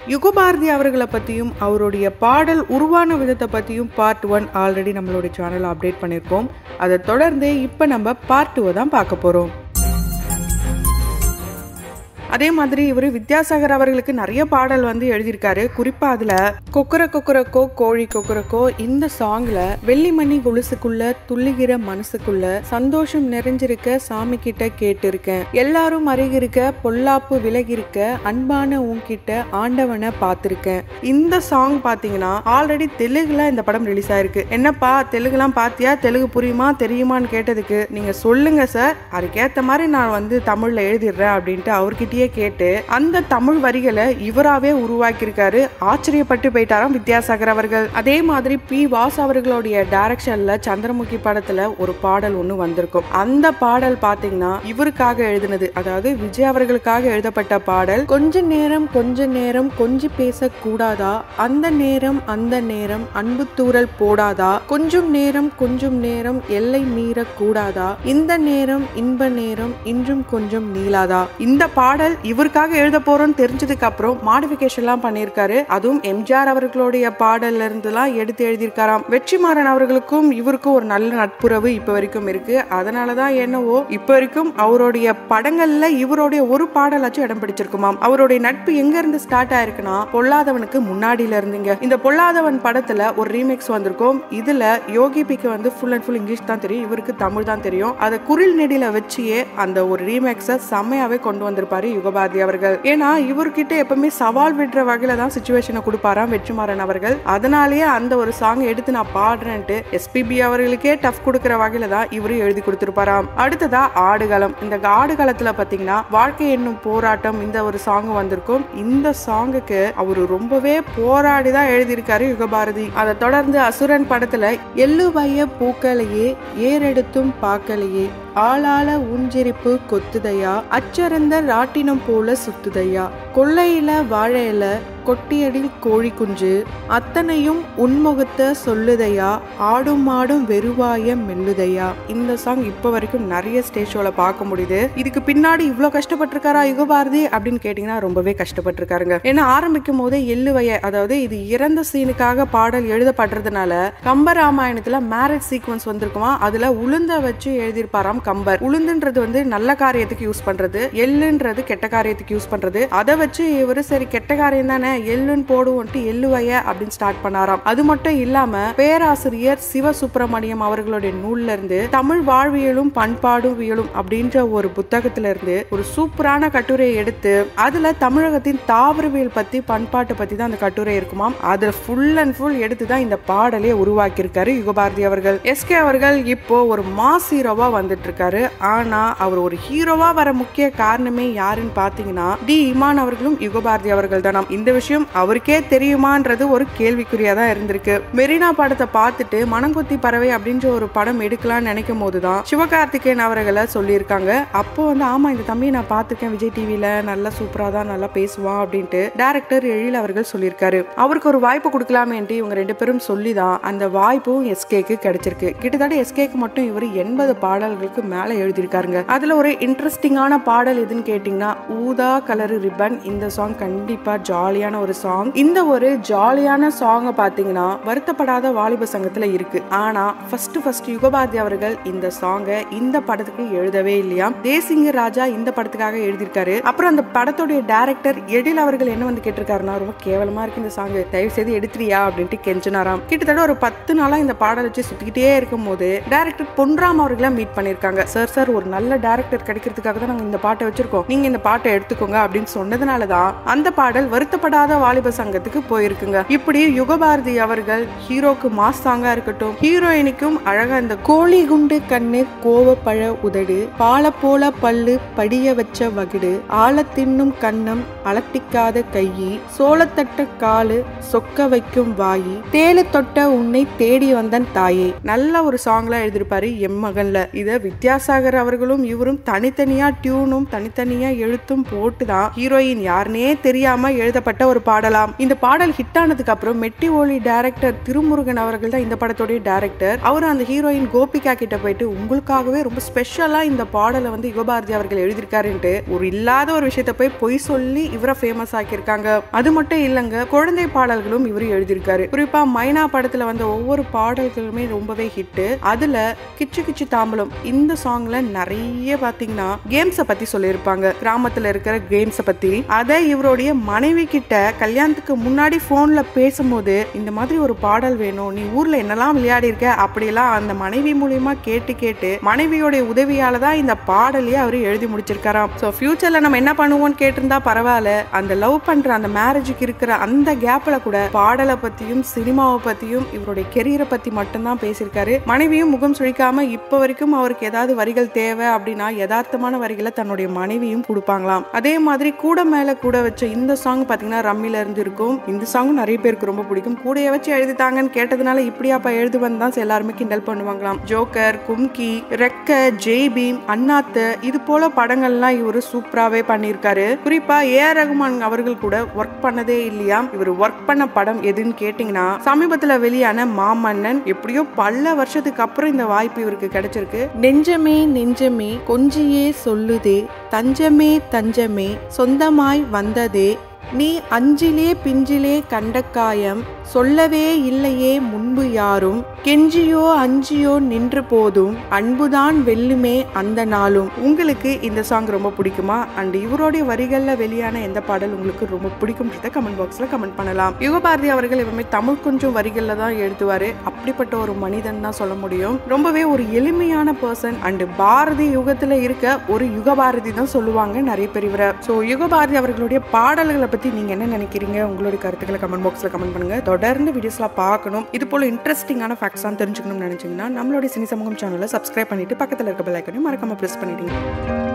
யுகபாரதி அவர்களை பற்றியும் அவருடைய பாடல் உருவான விதத்தை பற்றியும் பார்ட் ஒன் ஆல்ரெடி நம்மளுடைய சேனலில் அப்டேட் பண்ணியிருக்கோம் அதை தொடர்ந்து இப்போ நம்ம பார்ட் டூவை தான் பார்க்க போகிறோம் அதே மாதிரி இவர் வித்யாசாகர் அவர்களுக்கு நிறைய பாடல் வந்து எழுதியிருக்காரு குறிப்பா அதுல கொக்கர கொக்கரக்கோ கோழி கொக்கரக்கோ இந்த சாங்ல வெள்ளிமணி கொலுசுக்குள்ள துள்ளுகிற மனசுக்குள்ள சந்தோஷம் நிறைஞ்சிருக்க சாமி கிட்ட கேட்டிருக்கேன் எல்லாரும் அருகிருக்க பொல்லாப்பு விலகிருக்க அன்பான உன்கிட்ட ஆண்டவனை பார்த்திருக்கேன் இந்த சாங் பாத்தீங்கன்னா ஆல்ரெடி தெலுங்குல இந்த படம் ரிலீஸ் ஆயிருக்கு என்னப்பா தெலுங்குலாம் பாத்தியா தெலுங்கு புரியுமா தெரியுமான்னு கேட்டதுக்கு நீங்க சொல்லுங்க சார் அதுக்கேத்த மாதிரி நான் வந்து தமிழ்ல எழுதிடுறேன் அப்படின்ட்டு அவர்கிட்டயே கேட்டு அந்த தமிழ் வரிகளை இவராவே உருவாக்கியிருக்காரு ஆச்சரியப்பட்டு போயிட்டாராம் வித்யாசாகர் அவர்கள் அதே மாதிரி பி வாஸ் அவர்களுடைய டைரக்ஷன்ல சந்திரமுகி படத்துல ஒரு பாடல் ஒண்ணு வந்திருக்கும் அந்த பாடல் பாத்தீங்கன்னா இவருக்காக எழுதினது அதாவது விஜய் அவர்களுக்காக எழுதப்பட்ட பாடல் கொஞ்ச நேரம் கொஞ்ச நேரம் கொஞ்சி பேச கூடாதா அந்த நேரம் அந்த நேரம் அன்பு தூரல் போடாதா கொஞ்சம் நேரம் கொஞ்சம் நேரம் எல்லை மீற கூடாதா இந்த நேரம் இன்ப நேரம் இன்றும் கொஞ்சம் நீளாதா இந்த பாடல் இவருக்காக எழுத போறோம்னு தெரிஞ்சதுக்கு அப்புறம் மாடிஃபிகேஷன்லாம் பண்ணியிருக்காரு அதுவும் எம்ஜிஆர் அவர்களுடைய பாடல்ல இருந்துலாம் எடுத்து எழுதியிருக்காராம் வெற்றிமாறன் அவர்களுக்கும் இவருக்கும் ஒரு நல்ல நட்புறவு இப்ப வரைக்கும் இருக்கு அதனாலதான் என்னவோ இப்ப வரைக்கும் அவருடைய படங்கள்ல இவருடைய ஒரு பாடலாச்சும் இடம் பிடிச்சிருக்குமாம் அவருடைய நட்பு எங்க இருந்து ஸ்டார்ட் ஆயிருக்குன்னா பொல்லாதவனுக்கு முன்னாடியில இருந்துங்க இந்த பொல்லாதவன் படத்துல ஒரு ரீமேக்ஸ் வந்திருக்கும் இதுல யோகி பிக்கு வந்து ஃபுல் அண்ட் ஃபுல் இங்கிலீஷ் தான் தெரியும் இவருக்கு தமிழ் தான் தெரியும் அதை குரில் நெடியில வச்சியே அந்த ஒரு ரீமேக்ஸை செம்மையாவே கொண்டு வந்திருப்பாரு யுகபாரதி அவர்கள் ஏன்னா இவர்கிட்ட எப்பவுமே சவால் விடுற வகையில தான் சுச்சுவேஷனை கொடுப்பாராம் வெற்றிமாறன் அவர்கள் அதனாலேயே அந்த ஒரு சாங் எடுத்து நான் பாடுறேன்ட்டு எஸ்பிபி அவர்களுக்கே டஃப் கொடுக்கிற வகையில தான் இவரு எழுதி கொடுத்திருப்பாராம் அடுத்ததா ஆடுகளம் இந்த ஆடுகளத்துல பாத்தீங்கன்னா வாழ்க்கை என்னும் போராட்டம் இந்த ஒரு சாங் வந்திருக்கும் இந்த சாங்குக்கு அவரு ரொம்பவே போராடி தான் எழுதியிருக்காரு யுகபாரதி அதை தொடர்ந்து அசுரன் படத்துல எள்ளுவய பூக்களையே ஏறெடுத்தும் பார்க்கலையே ஆளால உஞ்சிரிப்பு கொத்துதையா அச்சரந்த ராட்டினம் போல சுத்துதையா கொள்ளையில வாழையில கொட்டியடில் கோழி குஞ்சு அத்தனையும் உன்முகத்தை சொல்லுதையா ஆடும் மாடும் வெறுவாய மெல்லுதையா இந்த சாங் இப்போ வரைக்கும் நிறைய ஸ்டேஜ் ஷோல பார்க்க முடியுது இதுக்கு பின்னாடி இவ்வளோ கஷ்டப்பட்டிருக்காரா யுகபாரதி அப்படின்னு கேட்டிங்கன்னா ரொம்பவே கஷ்டப்பட்டிருக்காருங்க ஏன்னா ஆரம்பிக்கும் போதே எள்ளுவைய அதாவது இது இறந்த சீனுக்காக பாடல் எழுதப்படுறதுனால கம்ப ராமாயணத்துல மேரேஜ் சீக்வன்ஸ் வந்திருக்குமா அதுல உளுந்த வச்சு எழுதியிருப்பாராம் கம்பர் உளுந்துன்றது வந்து நல்ல காரியத்துக்கு யூஸ் பண்றது எள்ளுன்றது கெட்ட காரியத்துக்கு யூஸ் பண்றது அதை வச்சு இவரு சரி கெட்ட காரியம் தானே எள்ளுன்னு போடுவோன்ட்டு எள்ளுவைய அப்படின்னு ஸ்டார்ட் பண்ணாராம் அது மட்டும் இல்லாம பேராசிரியர் சிவ சுப்பிரமணியம் அவர்களுடைய நூல்ல இருந்து தமிழ் வாழ்வியலும் பண்பாடுவியலும் அப்படின்ற ஒரு புத்தகத்துல இருந்து ஒரு சூப்பரான கட்டுரையை எடுத்து அதுல தமிழகத்தின் தாவரவியல் பத்தி பண்பாட்டு பத்தி தான் அந்த கட்டுரை இருக்குமாம் அதுல ஃபுல் அண்ட் ஃபுல் எடுத்து தான் இந்த பாடலே உருவாக்கி இருக்காரு யுகபாரதி அவர்கள் எஸ்கே அவர்கள் இப்போ ஒரு மாஸ் ஹீரோவா வந்துட்டு இருக்காரு ஆனா அவர் ஒரு ஹீரோவா வர முக்கிய காரணமே யாருன்னு பாத்தீங்கன்னா டி இமான் அவர்களும் யுகபாரதி அவர்கள் தானாம் இந்த விஷயம் அவருக்கே தெரியுமான்றது ஒரு கேள்விக்குறியா தான் இருந்திருக்கு மெரினா படத்தை பார்த்துட்டு மனங்குத்தி பறவை அப்படின்ற ஒரு படம் எடுக்கலாம்னு நினைக்கும் போதுதான் சிவகார்த்திகேயன் அவர்களை சொல்லியிருக்காங்க அப்போ வந்து ஆமா இந்த தம்பி நான் பார்த்துருக்கேன் விஜய் டிவில நல்லா சூப்பரா தான் நல்லா பேசுவான் அப்படின்ட்டு டேரக்டர் எழில் அவர்கள் சொல்லியிருக்காரு அவருக்கு ஒரு வாய்ப்பு கொடுக்கலாமேன்ட்டு இவங்க ரெண்டு பேரும் சொல்லி தான் அந்த வாய்ப்பும் எஸ்கேக்கு கிடைச்சிருக்கு கிட்டத்தட்ட எஸ்கேக்கு மட்டும் இவர் எண்பது பாடல்களுக்கு மேல எழுதியிருக்காருங்க அதுல ஒரு இன்ட்ரெஸ்டிங்கான பாடல் எதுன்னு கேட்டீங்கன்னா ஊதா கலரு ரிப்பன் இந்த சாங் கண்டிப்பா ஜாலியான ஒரு சாங் இந்த ஒரு ஜாலியான சாங்கை பாத்தீங்கன்னா வருத்தப்படாத வாலிப சங்கத்துல இருக்கு ஆனா ஃபர்ஸ்ட் ஃபர்ஸ்ட் யுகபாரதி அவர்கள் இந்த சாங்கை இந்த படத்துக்கு எழுதவே இல்லையா தேசிங்க ராஜா இந்த படத்துக்காக எழுதியிருக்காரு அப்புறம் அந்த படத்துடைய டைரக்டர் எழில் அவர்கள் என்ன வந்து கேட்டிருக்காருன்னா ரொம்ப கேவலமா இருக்கு இந்த சாங் தயவு செய்து எடுத்துறியா அப்படின்ட்டு கெஞ்சினாராம் கிட்டத்தட்ட ஒரு பத்து நாளா இந்த பாடல் வச்சு சுத்திக்கிட்டே இருக்கும் போது டைரக்டர் பொன்ராம் அவர்களை மீட் பண்ணிருக்காங்க சார் சார் ஒரு நல்ல டைரக்டர் கிடைக்கிறதுக்காக தான் நாங்க இந்த பாட்டை வச்சிருக்கோம் நீங்க இந்த பாட்டை எடுத்துக்கோங்க அப்படின்னு சொன்னதுனாலதான் அந்த பாடல் வருத்தப்படாத வாலிப சங்கத்துக்கு போயிருக்குங்க இப்படி யுகபாரதி அவர்கள் ஹீரோக்கு மாஸ் சாங்கா இருக்கட்டும் ஹீரோயினுக்கும் அழகா இந்த கோழி குண்டு கண்ணு கோவப்பழ உதடு பால போல பல்லு படிய வச்ச வகிடு ஆழ தின்னும் கண்ணம் அலட்டிக்காத கையி சோளத்தட்ட காலு சொக்க வைக்கும் வாயி தேலு தொட்ட உன்னை தேடி வந்தன் தாயே நல்ல ஒரு சாங்லாம் எழுதியிருப்பாரு எம் மகன்ல இத வித்யாசாகர் அவர்களும் இவரும் தனித்தனியா டியூனும் தனித்தனியா எழுத்தும் போட்டு தான் ஹீரோயின் யாருனே தெரியாம எழுதப்பட்ட ஒரு பாடலாம் இந்த பாடல் ஹிட் ஆனதுக்கு அப்புறம் மெட்டி ஓலி டைரக்டர் திருமுருகன் அவர்கள் தான் இந்த படத்தோடைய டைரக்டர் அவர் அந்த ஹீரோயின் கோபிகா கிட்ட போயிட்டு உங்களுக்காகவே ரொம்ப ஸ்பெஷலா இந்த பாடலை வந்து யுகபாரதி அவர்கள் எழுதியிருக்காருன்ட்டு ஒரு இல்லாத ஒரு விஷயத்த போய் பொய் சொல்லி இவரை ஃபேமஸ் ஆக்கியிருக்காங்க அது மட்டும் இல்லைங்க குழந்தை பாடல்களும் இவர் எழுதியிருக்காரு குறிப்பா மைனா படத்துல வந்த ஒவ்வொரு பாடல்களுமே ரொம்பவே ஹிட் அதுல கிச்சு கிச்சு தாம்பலம் இந்த சாங்ல நிறைய பாத்தீங்கன்னா கேம்ஸ பத்தி சொல்லியிருப்பாங்க கிராமத்துல இருக்கிற கேம்ஸ பத்தி அதை இவருடைய மனைவி கிட்ட கல்யாணத்துக்கு முன்னாடி போன்ல பேசும்போது இந்த மாதிரி ஒரு பாடல் வேணும் நீ ஊர்ல என்னெல்லாம் விளையாடி இருக்க அப்படிலாம் அந்த மனைவி மூலியமா கேட்டு கேட்டு மனைவியோடைய உதவியால தான் இந்த பாடலையே அவர் எழுதி முடிச்சிருக்காராம் ஸோ ஃபியூச்சர்ல நம்ம என்ன பண்ணுவோம்னு கேட்டிருந்தா பரவாயில்ல அந்த லவ் பண்ற அந்த மேரேஜுக்கு இருக்கிற அந்த கேப்ல கூட பாடலை பத்தியும் சினிமாவை பத்தியும் இவருடைய கெரியரை பத்தி மட்டும்தான் பேசியிருக்காரு மனைவியும் முகம் சுழிக்காம இப்ப வரைக்கும் அவருக்கு ஏதாவது வரிகள் தேவை அப்படின்னா யதார்த்தமான வரிகளை தன்னுடைய மனைவியும் கொடுப்பாங்களாம் அதே மாதிரி கூட மேல கூட வச்ச இந்த சாங் பாத்தீங்கன்னா ரம்மில இருந்து இருக்கும் இந்த சாங் நிறைய பேருக்கு ரொம்ப பிடிக்கும் கூடைய வச்சு எழுதிட்டாங்கன்னு கேட்டதுனால இப்படியாப்பா எழுதுவன் தான் எல்லாருமே கிண்டல் பண்ணுவாங்களாம் ஜோக்கர் கும்கி ரெக்க ஜெய் பீம் அண்ணாத்து இது போல படங்கள்லாம் இவரு சூப்பராகவே பண்ணியிருக்காரு குறிப்பா ஏ ஆர் ரகுமான் அவர்கள் கூட ஒர்க் பண்ணதே இல்லையா இவர் ஒர்க் பண்ண படம் எதுன்னு கேட்டிங்கன்னா சமீபத்துல வெளியான மாமன்னன் எப்படியோ பல வருஷத்துக்கு அப்புறம் இந்த வாய்ப்பு இவருக்கு கிடைச்சிருக்கு நெஞ்சமே நெஞ்சமே கொஞ்சியே சொல்லுதே தஞ்சமே தஞ்சமே சொந்தமாய் வந்ததே நீ அஞ்சிலே பிஞ்சிலே கண்ட காயம் சொல்லவே இல்லையே முன்பு யாரும் கெஞ்சியோ அஞ்சியோ நின்று போதும் அன்புதான் வெல்லுமே அந்த நாளும் உங்களுக்கு இந்த சாங் ரொம்ப பிடிக்குமா அண்ட் இவருடைய வரிகள்ல வெளியான எந்த பாடல் உங்களுக்கு ரொம்ப பிடிக்கும்ன்றத கமெண்ட் பாக்ஸ்ல கமெண்ட் பண்ணலாம் யுகபாரதி அவர்கள் எப்பவுமே தமிழ் கொஞ்சம் வரிகள்ல தான் எழுதுவாரு அப்படிப்பட்ட ஒரு மனிதன் தான் சொல்ல முடியும் ரொம்பவே ஒரு எளிமையான பர்சன் அண்ட் பாரதி யுகத்துல இருக்க ஒரு யுகபாரதி தான் சொல்லுவாங்க நிறைய பேர் இவரை ஸோ யுகபாரதி அவர்களுடைய பாடல்களை பத்தி நீங்க என்ன நினைக்கிறீங்க உங்களுடைய கருத்துக்களை கமெண்ட் பாக்ஸ்ல கமெண்ட் பண்ணுங்க தொடர்ந்து வீடியோஸ்லாம் பார்க்கணும் இது போல இன்ட்ரெஸ்டிங்கான ஃபேக்ட்ஸ்லாம் தெரிஞ்சுக்கணும்னு நினைச்சீங்கன்னா நம்மளுடைய சினி சமூகம் சேனலை சப்ஸ்கிரைப் பண்ணிட்டு பக்கத்தில் இருக்க பெல் ஐக்கனையும் மறக்காம ப்ரெஸ் பண்ணிடுங்க